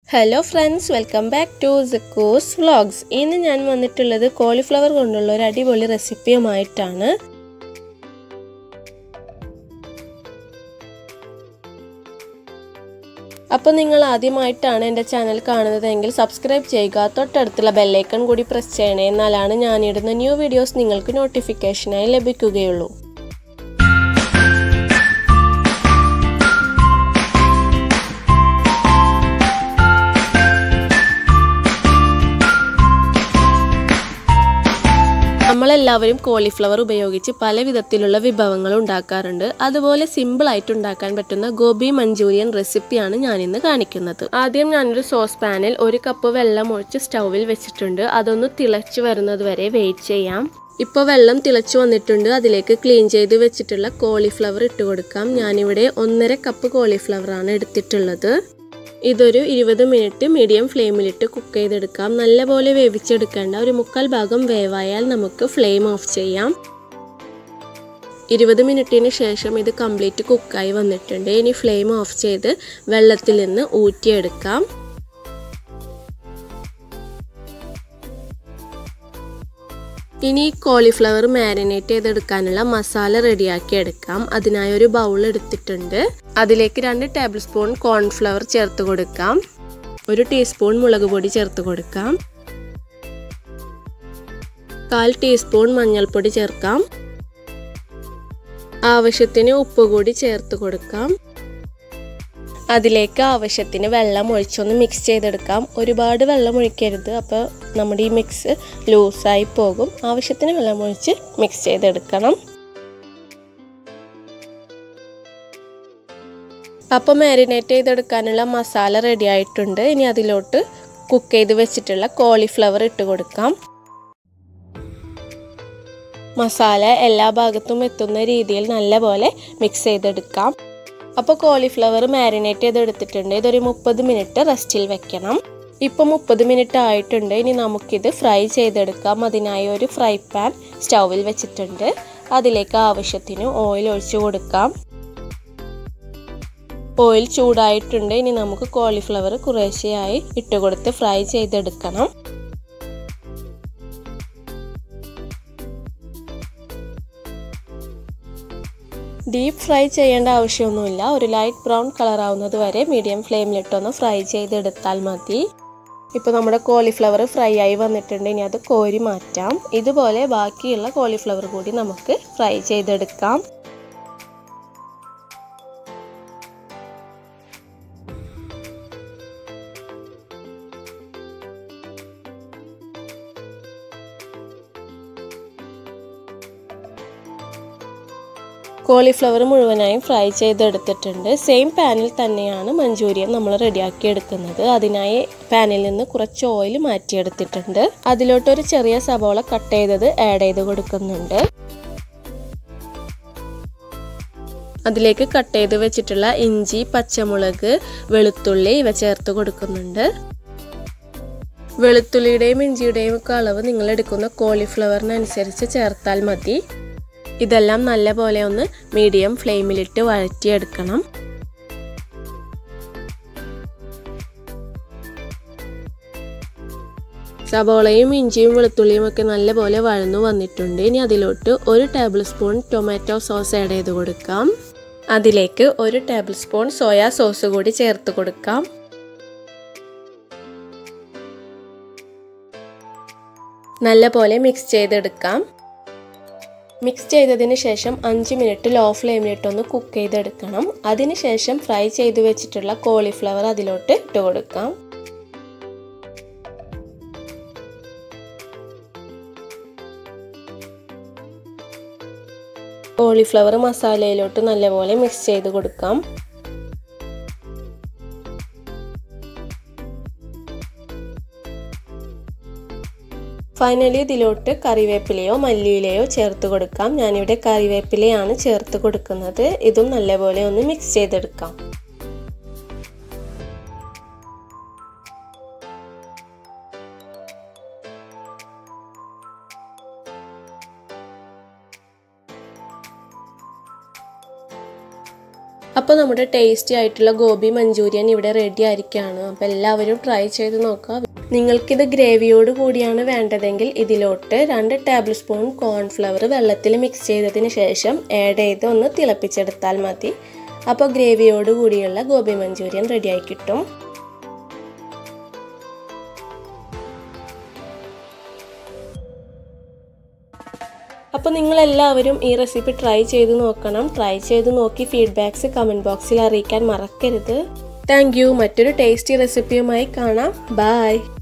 hello friends welcome back to സിക്കോസ് vlogs ഇന്ന് ഞാൻ വന്നിട്ടുള്ളത് കോളിഫ്ലവർ കൊണ്ടുള്ള ഒരു അടിപൊളി റെസിപ്പിയുമായിട്ടാണ് അപ്പോൾ നിങ്ങൾ ആദ്യമായിട്ടാണ് എൻ്റെ ചാനൽ കാണുന്നതെങ്കിൽ സബ്സ്ക്രൈബ് ചെയ്യുക തൊട്ടടുത്തുള്ള ബെല്ലൈക്കൺ കൂടി പ്രസ് ചെയ്യണേ എന്നാലാണ് ഞാനിടുന്ന ന്യൂ വീഡിയോസ് നിങ്ങൾക്ക് നോട്ടിഫിക്കേഷനായി ലഭിക്കുകയുള്ളൂ നമ്മളെല്ലാവരും കോളിഫ്ലവർ ഉപയോഗിച്ച് പല വിധത്തിലുള്ള വിഭവങ്ങൾ ഉണ്ടാക്കാറുണ്ട് അതുപോലെ സിമ്പിൾ ആയിട്ട് ഉണ്ടാക്കാൻ പറ്റുന്ന ഗോബി മഞ്ചൂരിയൻ റെസിപ്പിയാണ് ഞാനിന്ന് കാണിക്കുന്നത് ആദ്യം ഞാനൊരു സോസ് പാനിൽ ഒരു കപ്പ് വെള്ളം ഒഴിച്ച് സ്റ്റൗവിൽ വെച്ചിട്ടുണ്ട് അതൊന്ന് തിളച്ചു വരുന്നത് വരെ വെയിറ്റ് ചെയ്യാം ഇപ്പോൾ വെള്ളം തിളച്ചു വന്നിട്ടുണ്ട് അതിലേക്ക് ക്ലീൻ ചെയ്ത് വെച്ചിട്ടുള്ള കോളിഫ്ലവർ ഇട്ട് കൊടുക്കാം ഞാനിവിടെ ഒന്നര കപ്പ് കോളിഫ്ലവർ ആണ് എടുത്തിട്ടുള്ളത് ഇതൊരു ഇരുപത് മിനിറ്റ് മീഡിയം ഫ്ലെയിമിലിട്ട് കുക്ക് ചെയ്തെടുക്കാം നല്ലപോലെ വേവിച്ചെടുക്കേണ്ട ഒരു മുക്കാൽ ഭാഗം വേവായാൽ നമുക്ക് ഫ്ലെയിം ഓഫ് ചെയ്യാം ഇരുപത് മിനിറ്റിന് ശേഷം ഇത് കംപ്ലീറ്റ് കുക്കായി വന്നിട്ടുണ്ട് ഇനി ഫ്ലെയിം ഓഫ് ചെയ്ത് വെള്ളത്തിൽ നിന്ന് ഊറ്റിയെടുക്കാം ഇനി കോളിഫ്ലവർ മാരിനേറ്റ് ചെയ്തെടുക്കാനുള്ള മസാല റെഡിയാക്കി എടുക്കാം അതിനായി ഒരു ബൗൾ എടുത്തിട്ടുണ്ട് അതിലേക്ക് രണ്ട് ടേബിൾ സ്പൂൺ കോൺഫ്ലവർ ചേർത്ത് കൊടുക്കാം ഒരു ടീസ്പൂൺ മുളക് പൊടി ചേർത്ത് കൊടുക്കാം കാൽ ടീസ്പൂൺ മഞ്ഞൾപ്പൊടി ചേർക്കാം ആവശ്യത്തിന് ഉപ്പ് കൂടി ചേർത്ത് കൊടുക്കാം അതിലേക്ക് ആവശ്യത്തിന് വെള്ളം ഒഴിച്ചൊന്ന് മിക്സ് ചെയ്തെടുക്കാം ഒരുപാട് വെള്ളം ഒഴിക്കരുത് അപ്പോൾ നമ്മുടെ ഈ മിക്സ് ലൂസായി പോകും ആവശ്യത്തിന് വെള്ളം ഒഴിച്ച് മിക്സ് ചെയ്തെടുക്കണം അപ്പോൾ മാരിനേറ്റ് ചെയ്തെടുക്കാനുള്ള മസാല റെഡി ആയിട്ടുണ്ട് ഇനി അതിലോട്ട് കുക്ക് ചെയ്ത് വെച്ചിട്ടുള്ള കോളിഫ്ലവർ ഇട്ട് കൊടുക്കാം മസാല എല്ലാ ഭാഗത്തും എത്തുന്ന രീതിയിൽ നല്ലപോലെ മിക്സ് ചെയ്തെടുക്കാം അപ്പോൾ കോളിഫ്ലവർ മാരിനേറ്റ് ചെയ്തെടുത്തിട്ടുണ്ട് ഇതൊരു മുപ്പത് മിനിറ്റ് റെസ്റ്റിൽ വെക്കണം ഇപ്പോൾ മുപ്പത് മിനിറ്റ് ആയിട്ടുണ്ട് ഇനി നമുക്കിത് ഫ്രൈ ചെയ്തെടുക്കാം അതിനായി ഒരു ഫ്രൈ പാൻ സ്റ്റൗവിൽ വെച്ചിട്ടുണ്ട് അതിലേക്ക് ആവശ്യത്തിന് ഓയിൽ ഒഴിച്ചു കൊടുക്കാം ഓയിൽ ചൂടായിട്ടുണ്ട് ഇനി നമുക്ക് കോളിഫ്ലവർ കുറേശ്ശെയായി ഇട്ടുകൊടുത്ത് ഫ്രൈ ചെയ്തെടുക്കണം ഡീപ്പ് ഫ്രൈ ചെയ്യേണ്ട ആവശ്യമൊന്നുമില്ല ഒരു ലൈറ്റ് ബ്രൗൺ കളർ ആവുന്നത് വരെ മീഡിയം ഫ്ലെയിമിലിട്ടൊന്ന് ഫ്രൈ ചെയ്തെടുത്താൽ മതി ഇപ്പോൾ നമ്മുടെ കോളിഫ്ലവർ ഫ്രൈ ആയി വന്നിട്ടുണ്ട് ഇനി അത് കോരി മാറ്റാം ഇതുപോലെ ബാക്കിയുള്ള കോളിഫ്ലവർ കൂടി നമുക്ക് ഫ്രൈ ചെയ്തെടുക്കാം കോളിഫ്ലവർ മുഴുവനായും ഫ്രൈ ചെയ്തെടുത്തിട്ടുണ്ട് സെയിം പാനിൽ തന്നെയാണ് മഞ്ചൂരിയൻ നമ്മൾ റെഡിയാക്കി എടുക്കുന്നത് അതിനായി പാനിൽ നിന്ന് കുറച്ച് ഓയിൽ മാറ്റിയെടുത്തിട്ടുണ്ട് അതിലോട്ടൊരു ചെറിയ സവോള കട്ട് ചെയ്തത് ആഡ് ചെയ്ത് കൊടുക്കുന്നുണ്ട് അതിലേക്ക് കട്ട് ചെയ്ത് വെച്ചിട്ടുള്ള ഇഞ്ചി പച്ചമുളക് വെളുത്തുള്ളി ഇവ ചേർത്ത് കൊടുക്കുന്നുണ്ട് വെളുത്തുള്ളിയുടെയും ഇഞ്ചിയുടെയും ഒക്കെ അളവ് നിങ്ങൾ എടുക്കുന്ന കോളിഫ്ലവറിനനുസരിച്ച് ചേർത്താൽ മതി ഇതെല്ലാം നല്ലപോലെ ഒന്ന് മീഡിയം ഫ്ലെയിമിലിട്ട് വഴറ്റിയെടുക്കണം സബോളയും ഇഞ്ചിയും വെളുത്തുള്ളിയും ഒക്കെ നല്ലപോലെ വഴന്നു വന്നിട്ടുണ്ട് ഇനി അതിലോട്ട് ഒരു tablespoon tomato sauce add ചെയ്ത് കൊടുക്കാം അതിലേക്ക് ഒരു ടേബിൾ സ്പൂൺ സോയാ സോസ് കൂടി ചേർത്ത് കൊടുക്കാം നല്ലപോലെ മിക്സ് ചെയ്തെടുക്കാം മിക്സ് ചെയ്തതിന് ശേഷം അഞ്ച് മിനിറ്റ് ലോ ഫ്ലെയിമിലിട്ടൊന്ന് കുക്ക് ചെയ്തെടുക്കണം അതിനുശേഷം ഫ്രൈ ചെയ്ത് വെച്ചിട്ടുള്ള കോളിഫ്ലവർ അതിലോട്ട് ഇട്ട് കൊടുക്കാം കോളിഫ്ലവർ മസാലയിലോട്ട് നല്ലപോലെ മിക്സ് ചെയ്ത് കൊടുക്കാം ഫൈനലി ഇതിലോട്ട് കറിവേപ്പിലയോ മല്ലിയിലയോ ചേർത്ത് കൊടുക്കാം ഞാനിവിടെ കറിവേപ്പിലയാണ് ചേർത്ത് കൊടുക്കുന്നത് ഇതും നല്ലപോലെ ഒന്ന് മിക്സ് ചെയ്തെടുക്കാം അപ്പോൾ നമ്മുടെ ടേസ്റ്റി ആയിട്ടുള്ള ഗോബി മഞ്ചൂരിയൻ ഇവിടെ റെഡി ആയിരിക്കുകയാണ് അപ്പോൾ എല്ലാവരും ട്രൈ ചെയ്ത് നോക്കുക നിങ്ങൾക്കിത് ഗ്രേവിയോട് കൂടിയാണ് വേണ്ടതെങ്കിൽ ഇതിലോട്ട് രണ്ട് ടേബിൾ സ്പൂൺ കോൺഫ്ലവർ വെള്ളത്തിൽ മിക്സ് ചെയ്തതിന് ശേഷം ആഡ് ചെയ്ത് ഒന്ന് തിളപ്പിച്ചെടുത്താൽ മതി അപ്പോൾ ഗ്രേവിയോട് കൂടിയുള്ള ഗോബി മഞ്ചൂരിയൻ റെഡിയായി കിട്ടും അപ്പോൾ നിങ്ങളെല്ലാവരും ഈ റെസിപ്പി ട്രൈ ചെയ്ത് നോക്കണം ട്രൈ ചെയ്ത് നോക്കി ഫീഡ്ബാക്ക്സ് കമൻറ്റ് ബോക്സിൽ അറിയിക്കാൻ മറക്കരുത് താങ്ക് യു മറ്റൊരു ടേസ്റ്റി റെസിപ്പിയുമായി കാണാം ബായ്